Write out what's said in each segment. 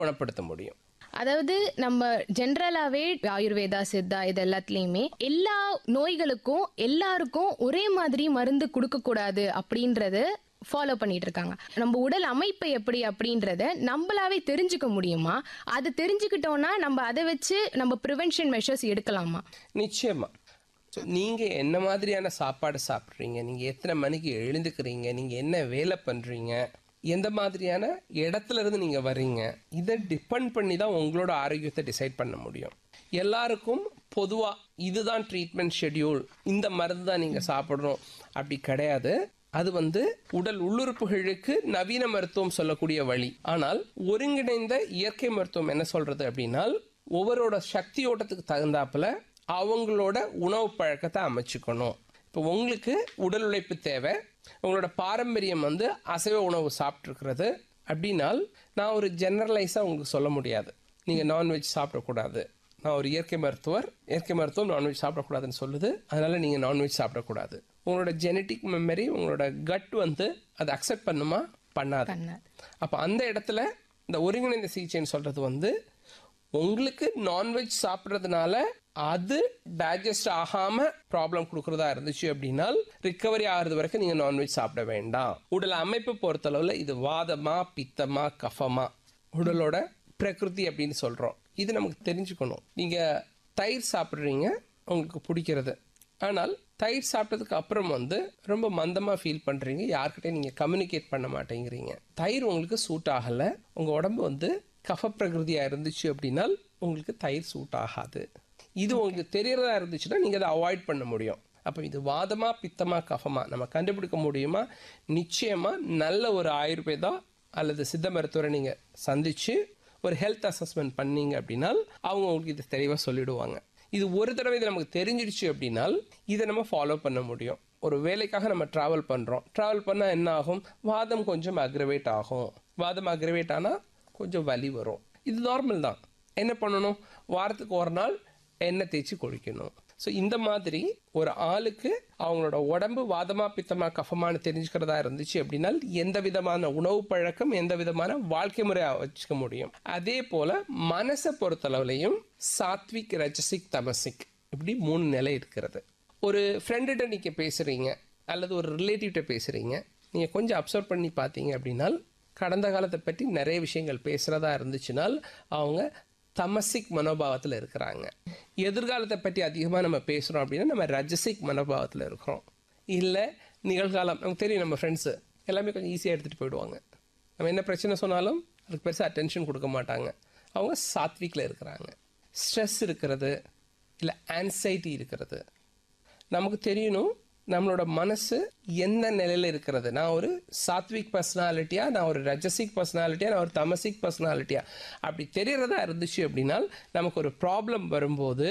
குணப்படுத்த முடியும் அதாவது நம்ம ஜென்ரலாவே ஆயுர்வேதா சித்தா இது எல்லாத்துலயுமே எல்லா நோய்களுக்கும் எல்லாருக்கும் ஒரே மாதிரி மருந்து கொடுக்க கூடாது அப்படின்றது ஃபாலோ பண்ணிட்டு இருக்காங்க நம்ம உடல் அமைப்பு எப்படி அப்படின்றத நம்மளாவே தெரிஞ்சுக்க முடியுமா அது தெரிஞ்சுக்கிட்டோம்னா நம்ம அதை வச்சு நம்ம ப்ரிவென்ஷன் மெஷர்ஸ் எடுக்கலாமா நிச்சயமா ஸோ நீங்கள் என்ன மாதிரியான சாப்பாடு சாப்பிட்றீங்க நீங்கள் எத்தனை மணிக்கு எழுந்துக்கிறீங்க நீங்கள் என்ன வேலை பண்ணுறீங்க எந்த மாதிரியான இடத்துல இருந்து நீங்கள் வர்றீங்க இதை டிபெண்ட் பண்ணி தான் உங்களோட ஆரோக்கியத்தை டிசைட் பண்ண முடியும் எல்லாருக்கும் பொதுவாக இதுதான் ட்ரீட்மெண்ட் ஷெட்யூல் இந்த மருந்து தான் நீங்கள் சாப்பிடணும் அப்படி கிடையாது அது வந்து உடல் உள்ளுறுப்புகளுக்கு நவீன மருத்துவம் சொல்லக்கூடிய வழி ஆனால் ஒருங்கிணைந்த இயற்கை மருத்துவம் என்ன சொல்றது அப்படின்னா ஒவ்வொருவரோட சக்தி ஓட்டத்துக்கு தகுந்தாப்புல அவங்களோட உணவு பழக்கத்தை அமைச்சுக்கணும் இப்போ உங்களுக்கு உடல் உழைப்பு தேவை உங்களோட பாரம்பரியம் வந்து அசைவ உணவு சாப்பிட்ருக்கிறது அப்படின்னால் நான் ஒரு ஜெனரலைஸாக உங்களுக்கு சொல்ல முடியாது நீங்கள் நான்வெஜ் சாப்பிடக்கூடாது நான் ஒரு இயற்கை மருத்துவர் இயற்கை மருத்துவம் நான்வெஜ் சாப்பிடக்கூடாதுன்னு சொல்லுது அதனால நீங்கள் நான்வெஜ் சாப்பிடக்கூடாது உங்களோட ஜெனட்டிக் மெமரி உங்களோட கட் வந்து அதை அக்செப்ட் பண்ணுமா பண்ணாது பண்ணாது. அப்போ அந்த இடத்துல இந்த ஒருங்கிணைந்த சிகிச்சைன்னு சொல்றது வந்து உங்களுக்கு நான்வெஜ் சாப்பிட்றதுனால அது டைஜஸ்ட் ஆகாம ப்ராப்ளம் கொடுக்கறதா இருந்துச்சு அப்படின்னா ரிக்கவரி ஆகிறது வரைக்கும் நீங்க நான்வெஜ் சாப்பிட வேண்டாம் உடல் அமைப்பு பொறுத்தளவுல இது வாதமா பித்தமா கஃபமா உடலோட பிரகிருதி அப்படின்னு சொல்றோம் இது நமக்கு தெரிஞ்சுக்கணும் நீங்க தயிர் சாப்பிட்றீங்க உங்களுக்கு பிடிக்கிறது ஆனால் தயிர் சாப்பிட்டதுக்கு அப்புறம் வந்து ரொம்ப மந்தமாக ஃபீல் பண்ணுறீங்க யார்கிட்டயும் நீங்கள் கம்யூனிகேட் பண்ண மாட்டேங்கிறீங்க தயிர் உங்களுக்கு சூட் ஆகலை உங்கள் உடம்பு வந்து கஃப பிரகிருதியாக இருந்துச்சு அப்படின்னா உங்களுக்கு தயிர் சூட் ஆகாது இது உங்களுக்கு தெரியறதா இருந்துச்சுன்னா நீங்கள் அதை அவாய்ட் பண்ண முடியும் அப்போ இது வாதமா பித்தமா கஃபமா நம்ம கண்டுபிடிக்க முடியுமா நிச்சயமாக நல்ல ஒரு ஆயுர்வேதா அல்லது சித்த மருத்துவரை நீங்கள் சந்திச்சு ஒரு ஹெல்த் அசஸ்மெண்ட் பண்ணீங்க அப்படின்னா அவங்க உங்களுக்கு இது தெளிவாக சொல்லிடுவாங்க இது ஒரு தடவை இது நமக்கு தெரிஞ்சிடுச்சு அப்படின்னால் இதை நம்ம ஃபாலோ பண்ண முடியும் ஒரு வேலைக்காக நம்ம ட்ராவல் பண்ணுறோம் ட்ராவல் பண்ணால் என்ன ஆகும் வாதம் கொஞ்சம் அக்ரவேட் ஆகும் வாதம் அக்ரவேட் ஆனால் கொஞ்சம் வலி வரும் இது நார்மல் தான் என்ன பண்ணணும் வாரத்துக்கு ஒரு நாள் எண்ணெய் தேய்ச்சி குளிக்கணும் ஸோ இந்த மாதிரி ஒரு ஆளுக்கு அவங்களோட உடம்பு வாதமா பித்தமா கஃபமானு தெரிஞ்சுக்கிறதா இருந்துச்சு அப்படின்னா எந்த விதமான உணவு பழக்கம் எந்த விதமான வாழ்க்கை முறை வச்சுக்க முடியும் அதே போல மனசை பொறுத்தளவுலையும் சாத்விக் ரஜசிக் தமசிக் இப்படி மூணு நிலை இருக்கிறது ஒரு ஃப்ரெண்டுகிட்ட நீங்கள் பேசுகிறீங்க அல்லது ஒரு ரிலேட்டிவ்கிட்ட பேசுகிறீங்க நீங்கள் கொஞ்சம் அப்சர்வ் பண்ணி பார்த்தீங்க அப்படின்னா கடந்த காலத்தை பற்றி நிறைய விஷயங்கள் பேசுகிறதா இருந்துச்சுனால் அவங்க தமசிக் மனோபாவத்தில் இருக்கிறாங்க எதிர்காலத்தை பற்றி அதிகமாக நம்ம பேசுகிறோம் அப்படின்னா நம்ம ரஜசிக் மனோபாவத்தில் இருக்கிறோம் இல்லை நிகழ்காலம் நமக்கு தெரியும் நம்ம ஃப்ரெண்ட்ஸு எல்லாமே கொஞ்சம் ஈஸியாக எடுத்துகிட்டு போயிடுவாங்க நம்ம என்ன பிரச்சனை சொன்னாலும் அதுக்கு பெருசாக அட்டென்ஷன் கொடுக்க மாட்டாங்க அவங்க சாத்விக்கில் இருக்கிறாங்க ஸ்ட்ரெஸ் இருக்கிறது இல்லை ஆன்சைட்டி இருக்கிறது நமக்கு தெரியணும் நம்மளோட மனசு எந்த நிலையில் இருக்கிறது நான் ஒரு சாத்விக் பர்சனாலிட்டியா நான் ஒரு ரஜசிக் பர்சனாலிட்டியா நான் ஒரு தமசிக் பர்சனாலிட்டியா அப்படி தெரியறதா இருந்துச்சு அப்படின்னா நமக்கு ஒரு ப்ராப்ளம் வரும்போது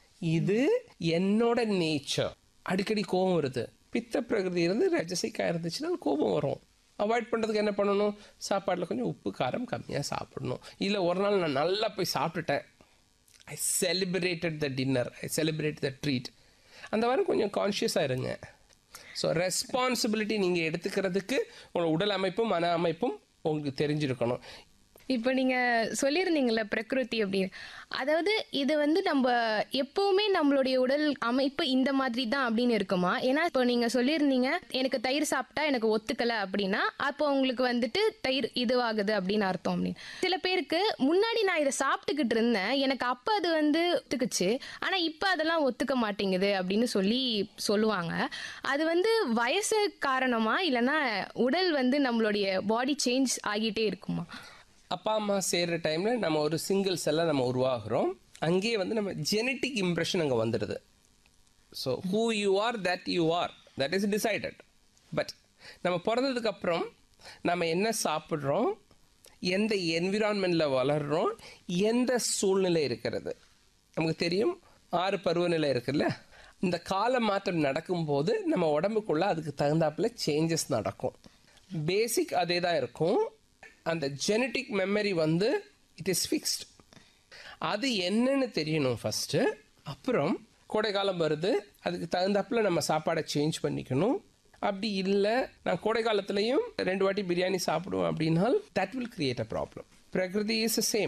இது என்னோட நேச்சர் அடிக்கடி கோபம் வருது பித்த பிரகிருதி இருந்து ரஜசிக்காக இருந்துச்சுன்னா கோபம் வரும் அவாய்ட் பண்ணுறதுக்கு என்ன பண்ணணும் சாப்பாட்டில் கொஞ்சம் உப்பு காரம் கம்மியாக சாப்பிடணும் இல்லை ஒரு நாள் நான் நல்லா போய் சாப்பிட்டுட்டேன் I celebrated the dinner I celebrate the treat அந்த வாரம் கொஞ்சம் கான்ஷியஸாக இருங்க ஸோ ரெஸ்பான்சிபிலிட்டி நீங்கள் எடுத்துக்கிறதுக்கு உங்களோட உடல் அமைப்பும் மன அமைப்பும் உங்களுக்கு தெரிஞ்சிருக்கணும் இப்போ நீங்க சொல்லியிருந்தீங்கல்ல பிரகிருதி அப்படின்னு அதாவது இது வந்து நம்ம எப்பவுமே நம்மளுடைய உடல் அமைப்பு இந்த மாதிரி தான் அப்படின்னு இருக்குமா ஏன்னா இப்போ நீங்க சொல்லியிருந்தீங்க எனக்கு தயிர் சாப்பிட்டா எனக்கு ஒத்துக்கல அப்படின்னா அப்போ உங்களுக்கு வந்துட்டு தயிர் இதுவாகுது அப்படின்னு அர்த்தம் அப்படின்னு சில பேருக்கு முன்னாடி நான் இதை சாப்பிட்டுக்கிட்டு இருந்தேன் எனக்கு அப்போ அது வந்து ஒத்துக்குச்சு ஆனா இப்போ அதெல்லாம் ஒத்துக்க மாட்டேங்குது அப்படின்னு சொல்லி சொல்லுவாங்க அது வந்து வயசு காரணமா இல்லைன்னா உடல் வந்து நம்மளுடைய பாடி சேஞ்ச் ஆகிட்டே இருக்குமா அப்பா அம்மா சேர்ற டைமில் நம்ம ஒரு சிங்கிள் செல்லை நம்ம உருவாகிறோம் அங்கேயே வந்து நம்ம ஜெனட்டிக் இம்ப்ரெஷன் அங்கே வந்துடுது so who you are that you are that is decided but நம்ம பிறந்ததுக்கு அப்புறம் நம்ம என்ன சாப்பிட்றோம் எந்த என்விரான்மெண்ட்டில் வளர்கிறோம் எந்த சூழ்நிலை இருக்கிறது நமக்கு தெரியும் ஆறு பருவநிலை இருக்குல்ல இந்த கால மாற்றம் நடக்கும்போது நம்ம உடம்புக்குள்ள அதுக்கு தகுந்தாப்புல சேஞ்சஸ் நடக்கும் பேசிக் அதே தான் இருக்கும் அந்த ஜெனட்டிக் மெமரி வந்து இட் இஸ் ஃபிக்ஸ்ட் அது என்னன்னு தெரியணும் ஃபஸ்ட்டு அப்புறம் கோடைக்காலம் வருது அதுக்கு தகுந்தாப்புல நம்ம சாப்பாடை சேஞ்ச் பண்ணிக்கணும் அப்படி இல்லை நான் கோடை காலத்துலேயும் ரெண்டு வாட்டி பிரியாணி சாப்பிடுவேன் அப்படின்னால் that will create a problem பிரகிருதி இஸ் சேம்